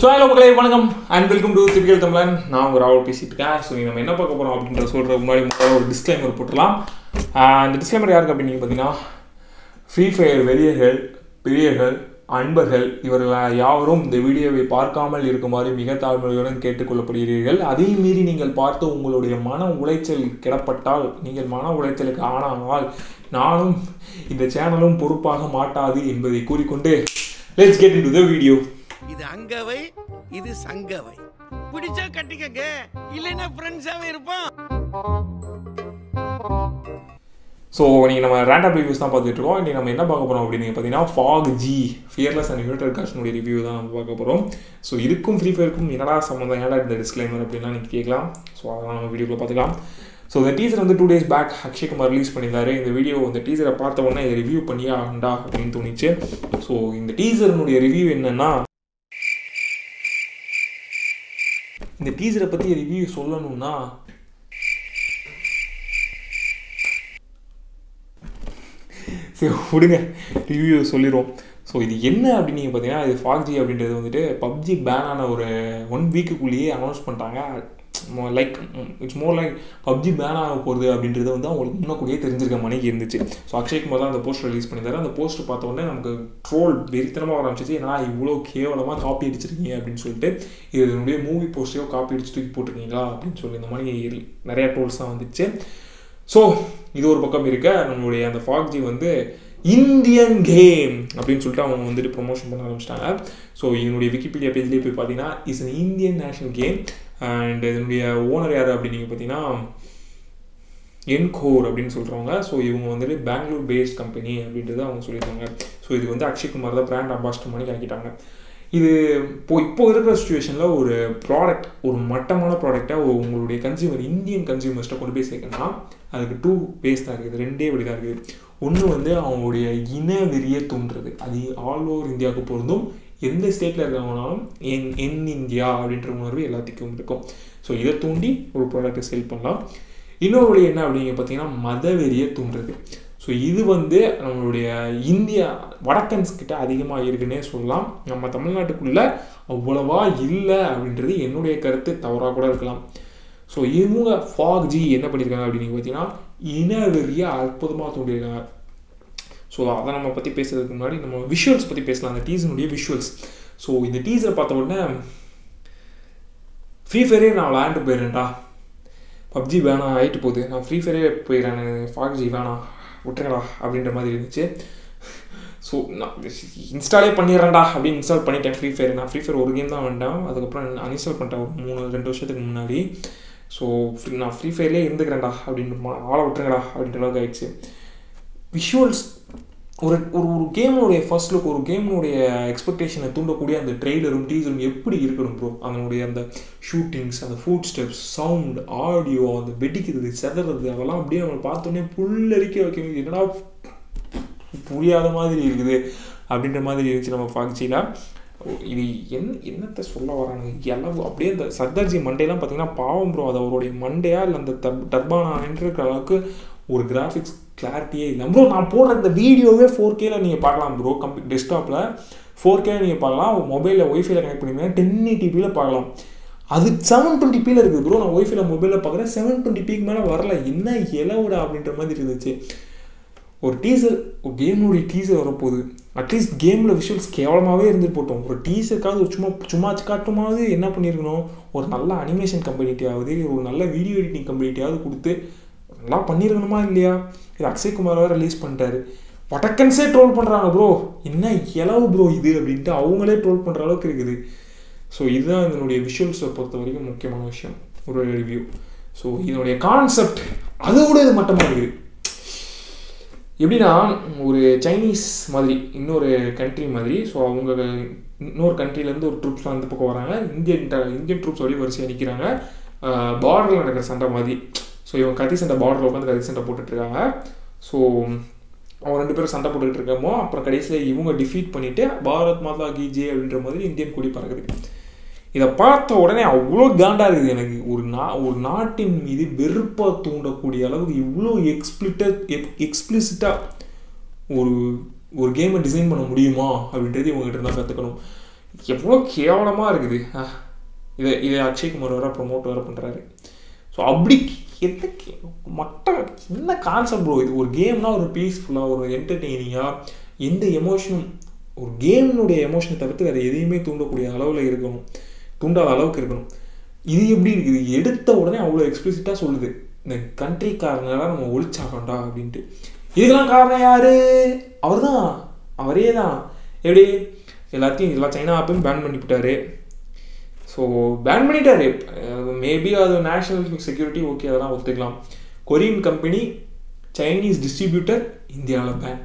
so hello மக்களே வணக்கம் and welcome to typical தமிழன் நான் உங்கள் ராகுல் பேசிட்டு இருக்கேன் ஸோ நம்ம என்ன பார்க்க போகிறோம் அப்படின்ற சொல்கிற முன்னாடி முதல்ல ஒரு டிஸ்க்ளைமர் போட்டுடலாம் ஆஹ் இந்த டிஸ்க்ளைமர் யாருக்கு அப்படின்னு பார்த்தீங்கன்னா ஃப்ரீ ஃபயர் வெளியர்கள் பெரியர்கள் அன்பர்கள் இவர்கள் யாவரும் இந்த வீடியோவை பார்க்காமல் இருக்குமாறு மிக தாழ்மையுடன் கேட்டுக்கொள்ளப்படுகிறீர்கள் அதை மீறி நீங்கள் பார்த்து உங்களுடைய மன உளைச்சல் கிடப்பட்டால் நீங்கள் மன உளைச்சலுக்கு ஆனானால் நானும் இந்த சேனலும் பொறுப்பாக மாட்டாது என்பதை கூறிக்கொண்டு let's get into the video இது அங்கவை இது சங்கவை பிடிச்சா கட்டிக்கங்க இல்லைன்னா ஃப்ரெண்ட்ஸாவே இருப்போம் ஸோ நீங்கள் நம்ம ரேண்டம் ரிவ்யூஸ் தான் பார்த்துட்டு இருக்கோம் இன்றைக்கி நம்ம என்ன பார்க்க போகிறோம் அப்படின்னு பார்த்தீங்கன்னா FAUG fearless and united காஷனுடைய ரிவ்யூ தான் நம்ம பார்க்க போகிறோம் ஸோ இதுக்கும் ஃப்ரீ ஃபயருக்கும் என்னடா சம்மந்தம் ஏன்டா இந்த டிஸ்க்ளைமர் அப்படின்லாம் நீங்கள் கேட்கலாம் ஸோ அதெல்லாம் நம்ம வீடியோவில் பார்த்துக்கலாம் ஸோ இந்த டீசர் வந்து two days back Akshay Kumar release பண்ணியிருந்தாரு இந்த வீடியோ இந்த டீசரை பார்த்த உடனே இதை ரிவ்யூ பண்ணி ஆகண்டா அப்படின்னு தோணுச்சு ஸோ இந்த டீசர்னுடைய ரிவ்யூ என்னன்னா இந்த டீசரை பற்றி ரிவ்யூ சொல்லணும்னா சரி விடுங்க ரிவ்யூ சொல்லிடுவோம் ஸோ இது என்ன அப்படின்னு நீங்கள் பார்த்தீங்கன்னா இது ஃபாக்ஜி அப்படின்றது வந்துட்டு பப்ஜி பேன் ஆன ஒரு ஒன் வீக்குக்குள்ளேயே அனௌன்ஸ் பண்ணிட்டாங்க like it's more like PUBG ban ஆக போகுது அப்படின்றது வந்து அவங்களுக்கு முன்னக்கூடியே தெரிஞ்சிருக்க மணிக்கு இருந்துச்சு ஸோ அக்ஷய்குமார் தான் அந்த போஸ்ட் ரிலீஸ் பண்ணியிருந்தாரு அந்த போஸ்ட் பார்த்த உடனே நமக்கு ட்ரோல் வெறித்தனமாக வர ஆரம்பிச்சிச்சு ஏன்னா இவ்வளோ கேவலமாக காப்பி அடிச்சிருக்கீங்க அப்படின்னு சொல்லிட்டு இது என்னுடைய மூவி போஸ்ட்டையோ காப்பி அடிச்சு தூக்கி போட்டிருக்கீங்களா அப்படின்னு சொல்லி இந்த மாதிரி நிறைய ட்ரோல்ஸ் தான் வந்துச்சு ஸோ இது ஒரு பக்கம் இருக்க நம்மளுடைய அந்த ஃபாக்ஜி வந்து இந்தியன் கேம் அப்படின்னு சொல்லிட்டு அவங்க வந்துட்டு ப்ரொமோஷன் பண்ண ஆரம்பிச்சிட்டாங்க ஸோ இதனுடைய விக்கிபீடியா பேஜ்லேயே போய் பார்த்தீங்கன்னா is an Indian national game and இதனுடைய ஓனர் யார் அப்படின்னு நீங்கள் பார்த்தீங்கன்னா என்கோர் அப்படின்னு சொல்கிறவங்க ஸோ இவங்க வந்துட்டு பெங்களூர் பேஸ்ட் கம்பெனி அப்படின்றத அவங்க சொல்லியிருக்காங்க ஸோ இது வந்து அக்ஷய்குமார் தான் பிராண்ட் அம்பாஸ்டர் பண்ணி ஆக்கிட்டாங்க இது இப்போ இப்போ இருக்கிற சுச்சுவேஷனில் ஒரு ப்ராடக்ட் ஒரு மட்டமான ப்ராடக்டை உங்களுடைய கன்சியூமர் இந்தியன் கன்சியூமர்ஸ்ட்டை கொண்டு போய் சேர்க்கணும்னா அதுக்கு டூ பேஸ் தான் இருக்குது ரெண்டே வழி தான் இருக்குது ஒன்று வந்து அவங்களுடைய இன வெறியை தூண்டுறது அது ஆல் ஓவர் இந்தியாவுக்கு பொருந்தும் எந்த ஸ்டேட்டில் இருக்கிறவங்கனாலும் என் என் இந்தியா அப்படின்ற உணர்வு எல்லாத்துக்கும் இருக்கும் ஸோ இதை தூண்டி ஒரு ப்ராடக்ட்டை செல் பண்ணலாம் இன்னொரு வழி என்ன அப்படிங்க பார்த்தீங்கன்னா மதவெறியை தூண்டுறது ஸோ இது வந்து நம்மளுடைய இந்தியா வடக்கன்ஸ் கிட்ட அதிகமாக இருக்குன்னே சொல்லலாம் நம்ம தமிழ்நாட்டுக்குள்ளே அவ்வளவா இல்லை அப்படின்றது என்னுடைய கருத்து தவறாக கூட இருக்கலாம் ஸோ இவங்க ஃபாக் ஜி என்ன பண்ணியிருக்காங்க அப்படின்னு பார்த்தீங்கன்னா இனவெறியை அற்புதமாக தூண்டியிருக்காங்க ஸோ அதை நம்ம பற்றி பேசுறதுக்கு முன்னாடி நம்ம விஷுவல்ஸ் பற்றி பேசலாம் அந்த டீசனுடைய விஷுவல்ஸ் ஸோ இந்த டீசரை பார்த்த உடனே ஃப்ரீ ஃபயரே நான் விளையாண்டு போயிடுறேன்டா பப்ஜி வேணாம் ஆகிட்டு போகுது நான் ஃப்ரீ ஃபயரே போயிடுறேன் ஃபாக் ஜி வேணாம் விட்டுருங்கடா அப்படின்ற மாதிரி இருந்துச்சு ஸோ நான் இன்ஸ்டாலே பண்ணிடுறேன்டா அப்படின்னு இன்ஸ்டால் பண்ணிட்டேன் ஃப்ரீ ஃபயர் நான் ஃப்ரீ ஃபயர் ஒரு கேம் தான் வேண்டாம் அதுக்கப்புறம் அன்இன்ஸ்டால் பண்ணிட்டேன் ஒரு மூணு ரெண்டு வருஷத்துக்கு முன்னாடி ஸோ நான் ஃப்ரீ ஃபயர்லேயே இருந்துக்கிறேன்டா அப்படின்னு மா- ஆளை விட்டுருங்கடா அப்படின்ற அளவுக்கு ஆயிடுச்சு விஷுவல்ஸ் ஒரு ஒரு ஒரு கேமோடைய ஃபர்ஸ்ட் லுக் ஒரு கேமோடைய எக்ஸ்பெக்டேஷனை தூண்டக்கூடிய அந்த ட்ரெய்லரும் டீசரும் எப்படி இருக்கணும் ப்ரோ அதனுடைய அந்த ஷூட்டிங்ஸ் அந்த ஃபுட் ஸ்டெப்ஸ் சவுண்ட் ஆடியோ அந்த வெடிக்கிறது செதறது அதெல்லாம் அப்படியே நம்ம பார்த்தோன்னே புல்லரிக்க வைக்க என்னடா புரியாத மாதிரி இருக்குது அப்படின்ற மாதிரி இருந்துச்சு நம்ம ஃபாக்சியில் இது என் என்னத்தை சொல்ல வரானுங்க எல்லாம் அப்படியே அந்த சர்தார்ஜி மண்டேலாம் பார்த்தீங்கன்னா பாவம் ப்ரோ அது அவருடைய மண்டையா இல்லை அந்த டர் டர்பானான்ற அளவுக்கு ஒரு கிராஃபிக்ஸ் கிளாரிட்டியே இல்லை ப்ரோ நான் போடுற இந்த வீடியோவே ஃபோர் கேல நீங்கள் பார்க்கலாம் ப்ரோ கம்ப்யூ டெஸ்க்டாப்பில் ஃபோர் கேல நீங்கள் பார்க்கலாம் மொபைலில் ஒய்ஃபைல கனெக்ட் பண்ணிங்கன்னா டென் டிபியில் பார்க்கலாம் அது செவன் டுவெண்ட்டி பியில் இருக்குது ப்ரோ நான் ஒய்ஃபைல மொபைலில் பார்க்குறேன் செவன் டுவெண்ட்டி பிக்கு மேலே வரல என்ன இலவுடா அப்படின்ற மாதிரி இருந்துச்சு ஒரு டீசர் ஒரு கேமுடைய டீசர் வரப்போகுது அட்லீஸ்ட் கேமில் விஷுவல்ஸ் கேவலமாகவே இருந்துட்டு போட்டோம் ஒரு டீசருக்காவது ஒரு சும்மா சும்மா காட்டுமாவது என்ன பண்ணியிருக்கணும் ஒரு நல்ல அனிமேஷன் கம்பெனிட்டியாவது ஒரு நல்ல வீடியோ எடிட்டிங் கம்பெனிட்டியாவது கொடுத்து நல்லா பண்ணியிருக்கணுமா இல்லையா இது அக்ஷய் குமார் வேறு ரிலீஸ் பண்ணிட்டாரு வடக்கன்ஸே ட்ரோல் பண்ணுறாங்க ப்ரோ என்ன இலவு ப்ரோ இது அப்படின்ட்டு அவங்களே ட்ரோல் பண்ணுற அளவுக்கு இருக்குது ஸோ இதுதான் இதனுடைய விஷுவல்ஸை பொறுத்த வரைக்கும் முக்கியமான விஷயம் ஒரு ரிவ்யூ ஸோ இதனுடைய கான்செப்ட் அதை விட இது மட்டமாக இருக்குது எப்படின்னா ஒரு சைனீஸ் மாதிரி இன்னொரு கண்ட்ரி மாதிரி ஸோ அவங்க இன்னொரு கண்ட்ரிலேருந்து ஒரு ட்ரூப்ஸ்லாம் அந்த பக்கம் வராங்க இந்தியன் ட- இந்தியன் ட்ரூப்ஸ் அப்படியே வரிசையாக நிற்கிறாங்க பார்டரில் நடக்கிற சண்டை மாதிரி ஸோ இவங்க கத்தி சண்டை பார்டரில் உட்காந்து கத்தி சண்டை போட்டுட்ருக்காங்க ஸோ அவங்க ரெண்டு பேரும் சண்டை போட்டுக்கிட்டு இருக்கமோ அப்புறம் கடைசியில் இவங்க டிஃபீட் பண்ணிவிட்டு பாரத் மாதா கி ஜே அப்படின்ற மாதிரி இந்தியன் கொடி பறக்குது இதை பார்த்த உடனே அவ்வளோ காண்டா இருக்குது எனக்கு ஒரு நா ஒரு நாட்டின் மீது வெறுப்பை தூண்டக்கூடிய அளவுக்கு இவ்வளோ எக்ஸ்பிளிட்டட் எக்ஸ்பிளிசிட்டாக ஒரு ஒரு கேமை டிசைன் பண்ண முடியுமா அப்படின்றது இவங்ககிட்ட தான் கற்றுக்கணும் எவ்வளோ கேவலமாக இருக்குது ஆ, இதை இதை அக்ஷய்குமார் வர ப்ரொமோட் வர பண்ணுறாரு ஸோ அப்படி எந்த கே- மட்ட என்ன கான்செப்ட் ப்ரோ இது ஒரு கேம்னா ஒரு பீஸ்ஃபுல்லாக ஒரு என்டர்டெய்னிங்காக எந்த எமோஷனும் ஒரு கேமினுடைய எமோஷனை தவிர்த்து வேறு எதையுமே தூண்டக்கூடிய அளவில் இருக்கணும் தூண்டாத அளவுக்கு இருக்கணும் இது எப்படி இருக்குது எடுத்த உடனே அவ்வளோ எக்ஸ்பிளிசிட்டாக சொல்லுது இந்த கண்ட்ரிக்காரனெல்லாம் நம்ம ஒழிச்சாகண்டா அப்படின்ட்டு இதுக்கெல்லாம் காரணம் யாரு அவர்தான் அவரே தான் எப்படி எல்லாத்தையும் எல்லா சைனா ஆப்பையும் பேன் பண்ணிவிட்டாரு ஸோ பேன் பண்ணிட்டாரு மேபி அது நேஷனல் செக்யூரிட்டி ஓகே அதெல்லாம் ஒத்துக்கலாம் கொரியன் கம்பெனி சைனீஸ் டிஸ்ட்ரிபியூட்டர் இந்தியாவில் பேன்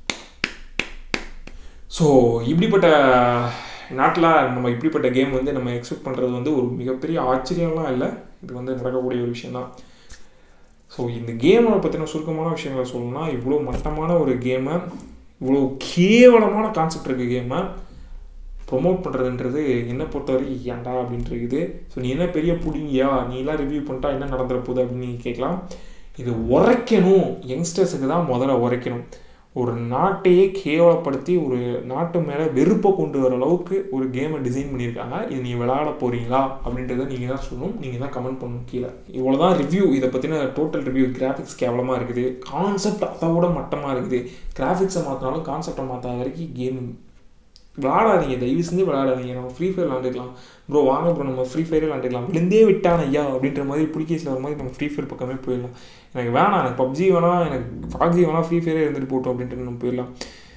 ஸோ இப்படிப்பட்ட நாட்டில் நம்ம இப்படிப்பட்ட கேம் வந்து நம்ம எக்ஸ்பெக்ட் பண்ணுறது வந்து ஒரு மிகப்பெரிய ஆச்சரியம்லாம் இல்லை இது வந்து நடக்கக்கூடிய ஒரு விஷயம்தான் ஸோ இந்த கேமை பற்றின சுருக்கமான விஷயங்களை சொல்லணும்னா இவ்வளோ மட்டமான ஒரு கேமை இவ்வளோ கேவலமான கான்செப்ட் இருக்க கேமை ப்ரொமோட் பண்ணுறதுன்றது என்னை பொறுத்தவரை ஏன்டா அப்படின்ட்டு இருக்குது ஸோ நீ என்ன பெரிய புடிங்கியா நீலாம் ரிவ்யூ பண்ணிட்டா என்ன நடந்துற போகுது அப்படின்னு நீ கேட்கலாம் இது உரைக்கணும் யங்ஸ்டர்ஸுக்கு தான் முதல்ல உரைக்கணும் ஒரு நாட்டையே கேவலப்படுத்தி ஒரு நாட்டு மேலே வெறுப்பை கொண்டு வர அளவுக்கு ஒரு கேமை டிசைன் பண்ணியிருக்காங்க இது நீ விளையாட போறீங்களா அப்படின்றத நீங்கள் தான் சொல்லணும் நீங்கள் தான் கமெண்ட் பண்ணணும் கீழே இவ்வளோ தான் ரிவ்யூ இதை பற்றின டோட்டல் ரிவ்யூ கிராஃபிக்ஸ் கேவலமாக இருக்குது கான்செப்ட் அதை விட மட்டமாக இருக்குது கிராஃபிக்ஸை மாற்றினாலும் கான்செப்டை மாற்றாத வரைக்கும் கேம் விளாடாதீங்க தயவு செஞ்சு விளாடாதீங்க நம்ம ஃப்ரீ ஃபயர் விளாண்டுக்கலாம் ப்ரோ வாங்க ப்ரோ நம்ம ஃப்ரீ ஃபயரே விளாண்டுக்கலாம் விழுந்தே விட்டான் ஐயா அப்படின்ற மாதிரி புலிகேஸில் வர மாதிரி நம்ம ஃப்ரீ ஃபயர் பக்கமே போயிடலாம் எனக்கு வேணாம் எனக்கு பப்ஜி வேணாம் எனக்கு ஃபாக்ஜி வேணாம் ஃப்ரீ ஃபயரே இருந்துட்டு போட்டோம் அப்படின்ட்டு நம்ம போயிடலாம்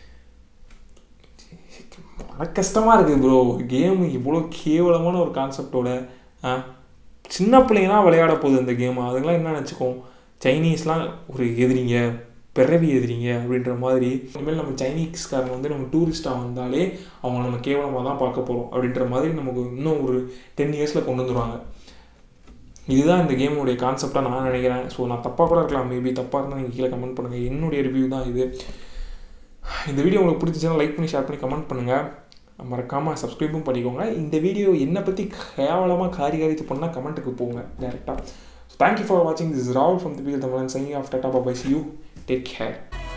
மன கஷ்டமாக இருக்குது ப்ரோ கேம் இவ்வளோ கேவலமான ஒரு கான்செப்டோட சின்ன பிள்ளைங்கலாம் விளையாட போகுது அந்த கேம் அதுங்களாம் என்ன நினச்சிக்கோம் சைனீஸ்லாம் ஒரு எதிரிங்க பிறவி எதிரிங்க அப்படின்ற மாதிரி இனிமேல் நம்ம சைனீஸ்காரங்க வந்து நம்ம டூரிஸ்டாக வந்தாலே அவங்க நம்ம கேவலமாக தான் பார்க்க போகிறோம் அப்படின்ற மாதிரி நமக்கு இன்னும் ஒரு டென் இயர்ஸில் கொண்டு வந்துருவாங்க இதுதான் இந்த கேமுடைய கான்செப்டாக நான் நினைக்கிறேன் ஸோ நான் தப்பாக கூட இருக்கலாம் மேபி தப்பாக இருந்தால் நீங்கள் கீழே கமெண்ட் பண்ணுங்கள் என்னுடைய ரிவ்யூ தான் இது இந்த வீடியோ உங்களுக்கு பிடிச்சிச்சுன்னா லைக் பண்ணி ஷேர் பண்ணி கமெண்ட் பண்ணுங்கள் மறக்காமல் சப்ஸ்கிரைபும் பண்ணிக்கோங்க இந்த வீடியோ என்னை பற்றி கேவலமாக காரி காரித்து பண்ணால் கமெண்ட்டுக்கு போங்க டேரெக்டாக ஸோ தேங்க்யூ ஃபார் வாட்சிங் திஸ் ராவல் from the feel Tamizhan signing off டாட்டா பாபா see you take care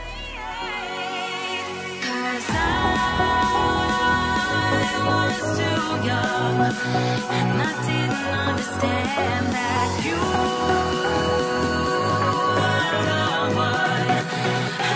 Cause I was too young and I didn't understand that you were the one